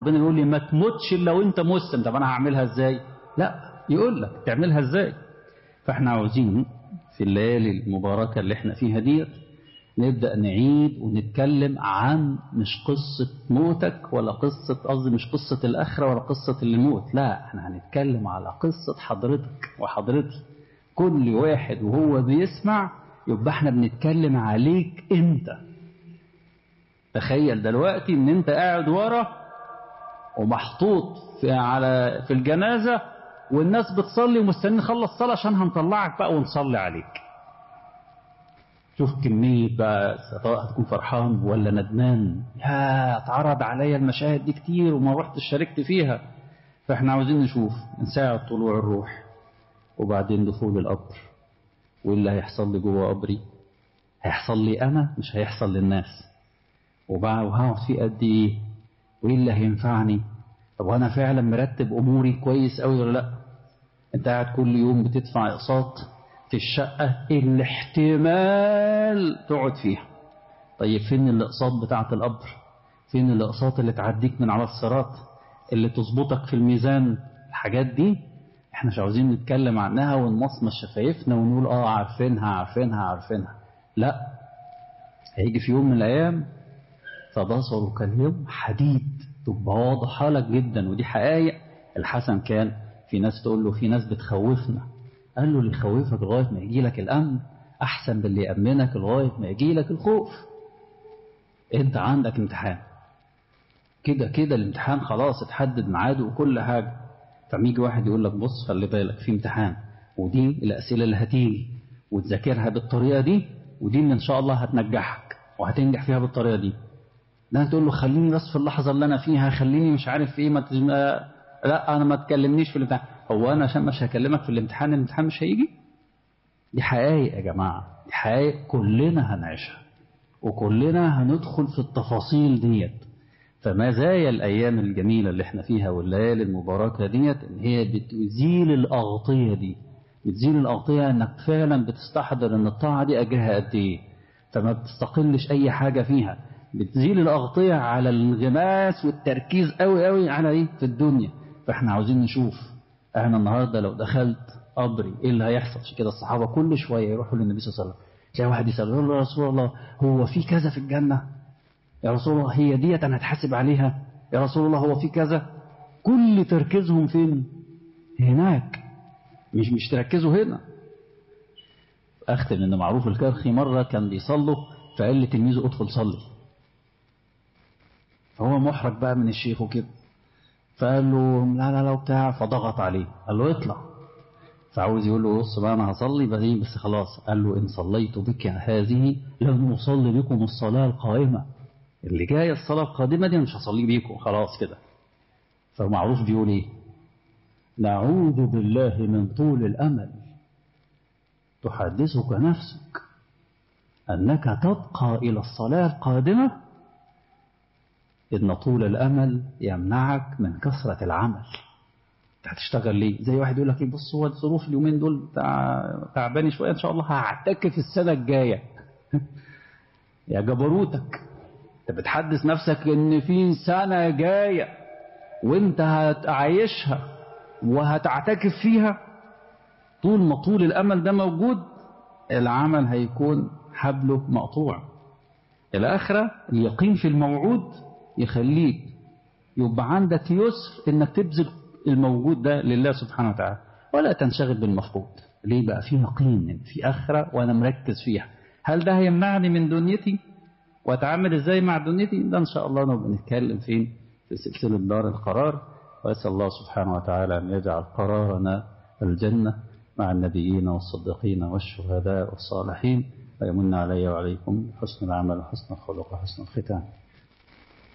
ربنا يقول لي ما تموتش الا وانت مسلم طب انا هعملها ازاي لا يقول لك تعملها ازاي فاحنا عاوزين في الليالي المباركة اللي احنا فيها ديت نبدأ نعيد ونتكلم عن مش قصة موتك ولا قصة قصدي مش قصة الآخرة ولا قصة الموت لا احنا هنتكلم على قصة حضرتك وحضرتي كل واحد وهو بيسمع يبقى احنا بنتكلم عليك انت تخيل دلوقتي ان انت قاعد ورا ومحطوط في على في الجنازة والناس بتصلي ومستنيين نخلص صلاة عشان هنطلعك بقى ونصلي عليك شوف كمية بقى سواء هتكون فرحان ولا ندمان يا اتعرض عليا المشاهد دي كتير وما رحت شاركت فيها فاحنا عاوزين نشوف من ساعة طلوع الروح وبعدين دخول القبر وايه اللي هيحصل لي جوه قبري هيحصل لي انا مش هيحصل للناس وبقى وهقعد فيه قد ايه وايه اللي هينفعني طب وانا فعلا مرتب اموري كويس قوي ولا لا انت قاعد كل يوم بتدفع اقساط في الشقة اللي احتمال تقعد فيها طيب فين الاقساط بتاعة القبر فين الاقساط اللي تعديك من على الصراط اللي تظبطك في الميزان الحاجات دي احنا مش عاوزين نتكلم عنها ونمصمص شفايفنا ونقول اه عارفينها عارفينها عارفينها لا هيجي في يوم من الايام فبصرك اليوم حديد تبقى واضحة لك جدا ودي حقائق الحسن كان في ناس تقول له في ناس بتخوفنا قال له اللي يخوفك لغاية ما يجي لك الأمن أحسن باللي يأمنك لغاية ما يجي لك الخوف أنت عندك امتحان كده كده الامتحان خلاص اتحدد ميعاده وكل حاجة فميجي واحد يقول لك بص خلي بالك في امتحان ودي الأسئلة اللي هتيجي وتذاكرها بالطريقة دي ودي اللي إن شاء الله هتنجحك وهتنجح فيها بالطريقة دي ده تقول له خليني بس في اللحظة اللي أنا فيها خليني مش عارف إيه ما تجم... لا أنا ما تكلمنيش في الامتحان هو أنا عشان مش هكلمك في الامتحان الامتحان مش هيجي دي حقائق يا جماعة دي حقائق كلنا هنعيشها وكلنا هندخل في التفاصيل ديت فما زايا الأيام الجميلة اللي احنا فيها والليالي المباركة ديت إن هي بتزيل الأغطية دي بتزيل الأغطية إنك فعلا بتستحضر إن الطاعة دي أجرها قد إيه فما بتستقلش أي حاجة فيها بتزيل الأغطية على الانغماس والتركيز قوي قوي على إيه في الدنيا فإحنا عاوزين نشوف احنا النهاردة لو دخلت قبري ايه اللي هيحصل عشان كده الصحابة كل شوية يروحوا للنبي صلى الله عليه وسلم تلاقي واحد يسأل يقول له يا رسول الله هو في كذا في الجنة يا رسول الله هي ديت انا هتحاسب عليها يا رسول الله هو في كذا كل تركيزهم فين هناك مش مش تركزوا هنا اختم ان معروف الكرخي مرة كان بيصلوا فقال لتلميذه ادخل صلي فهو محرج بقى من الشيخ وكده فقال له لا لا لا بتاع فضغط عليه قال له اطلع فعاوز يقول له بص بقى انا هصلي بس بس خلاص قال له ان صليت بك هذه لن اصلي بكم الصلاه القائمه اللي جايه الصلاه القادمه دي مش هصلي بيكم خلاص كده فمعروف بيقول ايه نعوذ بالله من طول الامل تحدثك نفسك انك تبقى الى الصلاه القادمه إن طول الأمل يمنعك من كثرة العمل هتشتغل ليه زي واحد يقول لك ايه بص هو الظروف اليومين دول تعباني شويه ان شاء الله هعتكف السنه الجايه يا جبروتك انت بتحدث نفسك ان في سنه جايه وانت هتعيشها وهتعتكف فيها طول ما طول الامل ده موجود العمل هيكون حبله مقطوع الاخره اليقين في الموعود يخليك يبقى عندك يسر انك تبذل الموجود ده لله سبحانه وتعالى ولا تنشغل بالمفقود ليه بقى في يقين في اخره وانا مركز فيها هل ده هيمنعني من دنيتي واتعامل ازاي مع دنيتي ده ان شاء الله نبقى نتكلم فين في سلسله دار القرار واسال الله سبحانه وتعالى ان يجعل قرارنا الجنه مع النبيين والصديقين والشهداء والصالحين ويمن علي وعليكم حسن العمل وحسن الخلق وحسن الختام